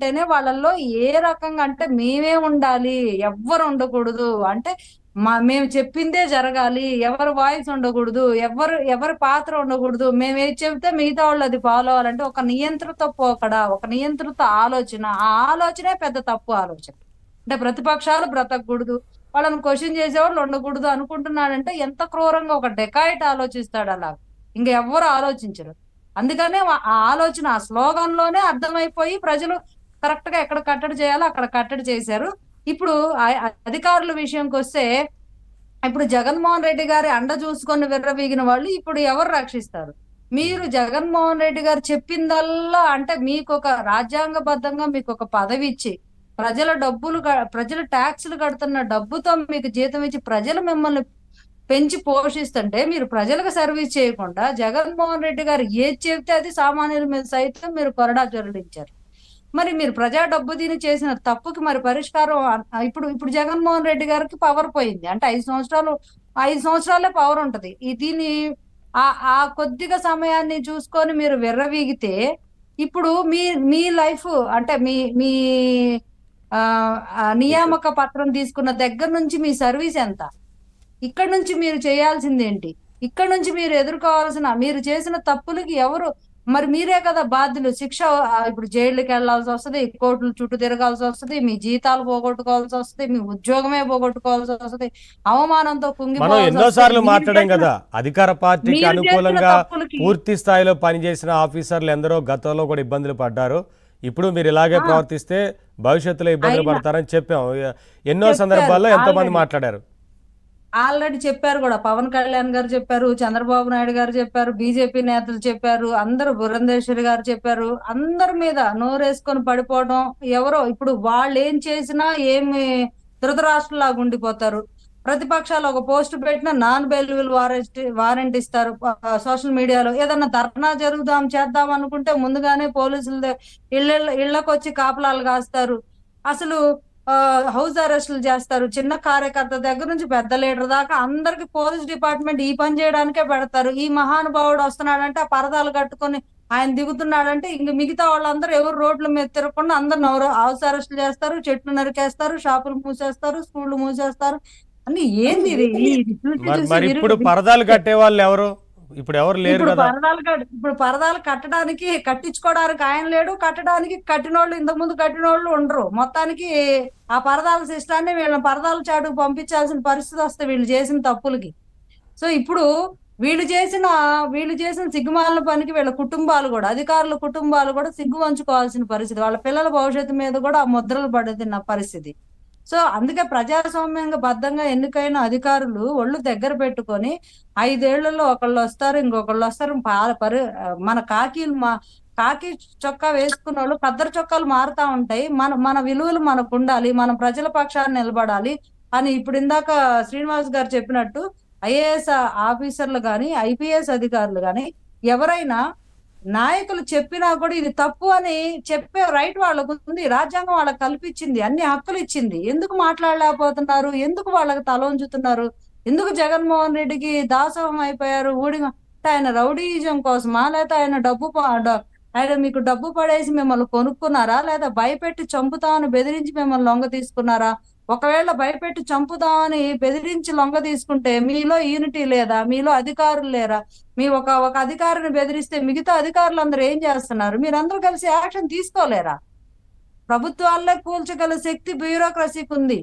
ఉంటేనే వాళ్ళల్లో ఏ రకంగా అంటే మేమే ఉండాలి ఎవ్వరు ఉండకూడదు అంటే మా మేము చెప్పిందే జరగాలి ఎవరి వాయిస్ ఉండకూడదు ఎవరు ఎవరి పాత్ర ఉండకూడదు మేము ఏది చెబితే మిగతా వాళ్ళు అది ఫాలో అవ్వాలంటే ఒక నియంత్రిత పోకడ ఒక నియంత్రిత ఆలోచన ఆ ఆలోచనే పెద్ద తప్పు ఆలోచన అంటే ప్రతిపక్షాలు బ్రతకూడదు వాళ్ళని క్వశ్చన్ చేసేవాళ్ళు ఉండకూడదు అనుకుంటున్నాడంటే ఎంత క్రూరంగా ఒక డెకాయిట్ ఆలోచిస్తాడు అలా ఇంకా ఎవ్వరు ఆలోచించరు అందుకనే వా- ఆ ఆలోచన ఆ స్లోగన్ లోనే అర్థమైపోయి ప్రజలు కరెక్ట్ గా ఎక్కడ కట్టడి చేయాలో అక్కడ కట్టడి చేశారు ఇప్పుడు ఆ- ఆ అధికారుల విషయంకి వస్తే ఇప్పుడు జగన్మోహన్ రెడ్డి గారి అండ చూసుకొని విర్రవీగిన వాళ్ళు ఇప్పుడు ఎవరు రక్షిస్తారు మీరు జగన్మోహన్ రెడ్డి గారు చెప్పిందల్లా అంటే మీకు ఒక రాజ్యాంగబద్ధంగా మీకు ఒక పదవి ఇచ్చి ప్రజల డబ్బులు క- ప్రజల ట్యాక్సులు కడుతున్న డబ్బుతో మీకు జీతం ఇచ్చి ప్రజలు మిమ్మల్ని పెంచి పోషిస్తుంటే మీరు ప్రజలకు సర్వీస్ చేయకుండా జగన్మోహన్ రెడ్డి గారు ఏది చెబితే అది సామాన్యుల మీద సైతం మీరు కొరడా జొరడించారు మరి మీరు ప్రజా డబ్బు దీని చేసిన తప్పుకి మరి పరిష్కారం ఆ- ఇప్పుడు ఇప్పుడు జగన్మోహన్ రెడ్డి గారికి పవర్ పోయింది అంటే ఐదు సంవత్సరాలు ఐదు సంవత్సరాలే పవర్ ఉంటది ఈ దీన్ని ఆ ఆ కొద్దిగా సమయాన్ని చూసుకొని మీరు విర్రవీగితే ఇప్పుడు మీ మీ లైఫ్ అంటే మీ మీ ఆ ఆ నియామక పత్రం తీసుకున్న దగ్గర నుంచి మీ సర్వీస్ ఎంత ఇక్కడ నుంచి మీరు చేయాల్సింది ఏంటి ఇక్కడ నుంచి మీరు ఎదుర్కోవాల్సిన మీరు చేసిన తప్పులకి ఎవరు మరి మీరే కదా బాధ్యులు శిక్ష ఆ, ఇప్పుడు జైళ్ళకి వెళ్లాల్సి వస్తది కోర్టుల చుట్టూ తిరగాల్సి వస్తది మీ జీతాలు పోగొట్టుకోవాల్సి వస్తది మీ ఉద్యోగమే పోగొట్టుకోవాల్సి వస్తది అవమానంతో మనం కుంగిపోవాల్సి ఎన్నోసార్లు వస్తది. మీరు మాట్లాడాం చేసిన- కదా అధికార పార్టీకి మీరు చేసిన అనుకూలంగా తప్పులకి పూర్తి స్థాయిలో పనిచేసిన ఆఫీసర్లు ఎందరో గతంలో కూడా ఇబ్బందులు పడ్డారు ఇప్పుడు మీరు ఇలాగే ఆ. ప్రవర్తిస్తే భవిష్యత్తులో ఇబ్బందులు అయినా- పడతారని చెప్పాం ఎన్నో చెప్పారు, సందర్భాల్లో ఎంతమంది already. మాట్లాడారు ఆల్రెడీ చెప్పారు కూడా పవన్ కళ్యాణ్ గారు చెప్పారు చంద్రబాబు నాయుడు గారు చెప్పారు బీజేపీ నేతలు చెప్పారు అందరూ బురంధేశ్వరి గారు చెప్పారు అందరి మీద నోరేసుకొని పడిపోవడం ఎవరో ఇప్పుడు వాళ్ళు ఏం చేసినా ఏమి ధృతరాష్ట్రలాగా ఉండిపోతారు ప్రతిపక్షాలు ఒక పోస్ట్ పెట్టినా నాన్ బెయిలబుల్ వారెంట్ వారెంట్ ఇస్తారు సోషల్ మీడియాలో ఏదన్నా ధర్నా జరుగుదాం చేద్దాం అనుకుంటే ముందుగానే పోలీసులు ద- ఇళ్ళ ఇళ్ళకి వచ్చి కాపలాలు కాస్తారు అసలు ఆ, హౌస్ అరెస్టులు చేస్తారు చిన్న కార్యకర్త దగ్గర నుంచి పెద్ద లీడర్ దాకా అందరికి పోలీస్ డిపార్ట్మెంట్ ఈ పని చేయడానికే పెడతారు ఈ మహానుభావుడు వస్తున్నాడంటే ఆ పరదాలు కట్టుకొని ఆయన దిగుతున్నాడంటే ఇంక మిగతా వాళ్ళందరూ ఎవరు రోడ్ల మీద తిరగకుండా అందరు నవరు హౌస్ అరెస్టులు చేస్తారు చెట్లు నరికేస్తారు షాపులు మూసేస్తారు స్కూళ్ళు మూసేస్తారు అన్ని ఏంది ఇది ఈ చూసి మరి చూసి మరి విరుగు- ఇప్పుడు పరదాలు కట్టే వాళ్ళు ఎవరు ఇప్పుడు ఎవరు లేరు ఇప్పుడు కదా పరదాలు కట్- ఇప్పుడు పరదాలు కట్టడానికి కట్టించుకోవడానికి ఆయన లేడు కట్టడానికి కట్టినోళ్ళు ఇంతకు ముందు కట్టినోళ్ళు ఉండరు మొత్తానికి ఆ పరదాల సిస్టాన్ని వీళ్ళని పరదాల చాటుకు పంపించాల్సిన పరిస్థితి వస్తే వీళ్ళు చేసిన తప్పులకి సో ఇప్పుడు వీళ్ళు చేసిన వీళ్ళు చేసిన సిగ్గుమాలిన పనికి వీళ్ళ కుటుంబాలు కూడా అధికారుల కుటుంబాలు కూడా సిగ్గు వంచుకోవాల్సిన పరిస్థితి వాళ్ళ పిల్లల భవిష్యత్తు మీద కూడా ఆ ముద్రలు పడుతున్న పరిస్థితి సో అందుకే ప్రజాస్వామ్యంగా బద్ధంగా ఎన్నికైన అధికారులు ఒళ్ళు దగ్గర పెట్టుకొని ఐదేళ్లలో ఒకళ్ళు వస్తారు ఇంకొకళ్ళు వస్తారు పా- పరి మన కాకి మా కాకి చొక్కా వేసుకున్న వాళ్ళు కద్దరు చొక్కాలు మారుతా ఉంటాయి మన మన విలువలు మనకు ఉండాలి మనం ప్రజల పక్షాన్ని నిలబడాలి అని ఇప్పుడు ఇందాక శ్రీనివాస్ గారు చెప్పినట్టు ఐఏఎస్ ఆఫీసర్లు కానీ ఐపీఎస్ అధికారులు కానీ ఎవరైనా నాయకులు చెప్పినా కూడా ఇది తప్పు అని చెప్పే రైట్ వాళ్ళకు ఉంది రాజ్యాంగం వాళ్ళకి కల్పించింది అన్ని హక్కులు ఇచ్చింది ఎందుకు మాట్లాడలేకపోతున్నారు ఎందుకు వాళ్ళకి తల ఉంచుతున్నారు ఎందుకు జగన్మోహన్ రెడ్డికి దాసోహం అయిపోయారు ఊడి అంటే ఆయన రౌడీయిజం కోసమా లేదా ఆయన డబ్బు ప- డ- ఆయన మీకు డబ్బు పడేసి మిమ్మల్ని కొనుక్కున్నారా లేదా భయపెట్టి చంపుతామని బెదిరించి మిమ్మల్ని లొంగ తీసుకున్నారా ఒకవేళ భయపెట్టి చంపుదామని బెదిరించి లొంగ తీసుకుంటే మీలో యూనిటీ లేదా మీలో అధికారులు లేరా మీ ఒక ఒక అధికారిని బెదిరిస్తే మిగతా అధికారులు అందరూ ఏం చేస్తున్నారు మీరందరూ కలిసి యాక్షన్ తీసుకోలేరా ప్రభుత్వాలే కూల్చగల శక్తి బ్యూరోక్రసీకి ఉంది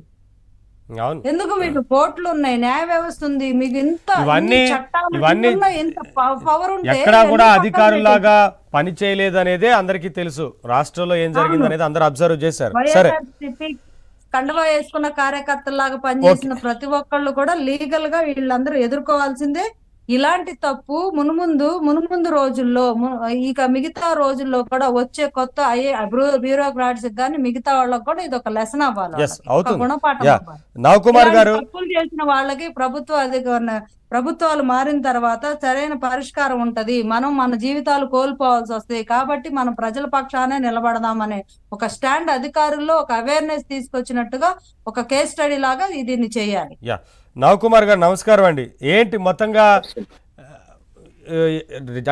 అవును ఎందుకు మీకు కోర్టులు ఉన్నాయి న్యాయ వ్యవస్థ ఉంది మీకు ఇంత ఇవన్నీ- ఇన్ని చట్టాలు ఇవన్నీ ఉన్నాయి, ఇంత పవర్ ఉంటే ఎక్కడా కూడా ఎందుకు పక్కన అధికారులాగా పని చేయలేదు అనేదే అందరికీ తెలుసు రాష్ట్రంలో ఏం జరిగింది అనేది అందరూ అబ్జర్వ్ చేశారు సరే వైఎస్ఆర్సీపీ కండువా వేసుకున్న కార్యకర్తలాగా పనిచేసిన ప్రతి ఒక్కళ్ళు కూడా లీగల్ గా వీళ్ళందరూ ఎదుర్కోవాల్సిందే ఇలాంటి తప్పు మునుముందు మునుముందు రోజుల్లో ము- ఇక మిగతా రోజుల్లో కూడా వచ్చే కొత్త అయ్యే బ్యూరోక్రాట్స్ కానీ మిగతా వాళ్ళకి కూడా ఇది ఒక లెసన్ అవ్వాలి Yes, వాళ్ళకి. ఒక అవుతుంది. గుణపాఠం Yeah. అవ్వాలి. నవకుమార్ గారు ఇలాంటి తప్పులు చేసిన వాళ్ళకి ప్రభుత్వ అధికార ప్రభుత్వాలు మారిన తర్వాత సరైన పరిష్కారం ఉంటది మనం మన జీవితాలు కోల్పోవాల్సి వస్తాయి కాబట్టి మనం ప్రజల పక్షానే నిలబడదామనే ఒక స్టాండ్ అధికారుల్లో ఒక అవేర్నెస్ తీసుకొచ్చినట్టుగా ఒక కేస్ స్టడీ లాగా దీన్ని చేయాలి యా నవకుమార్ గారు నమస్కారం అండి ఏంటి మొత్తంగా ఆ,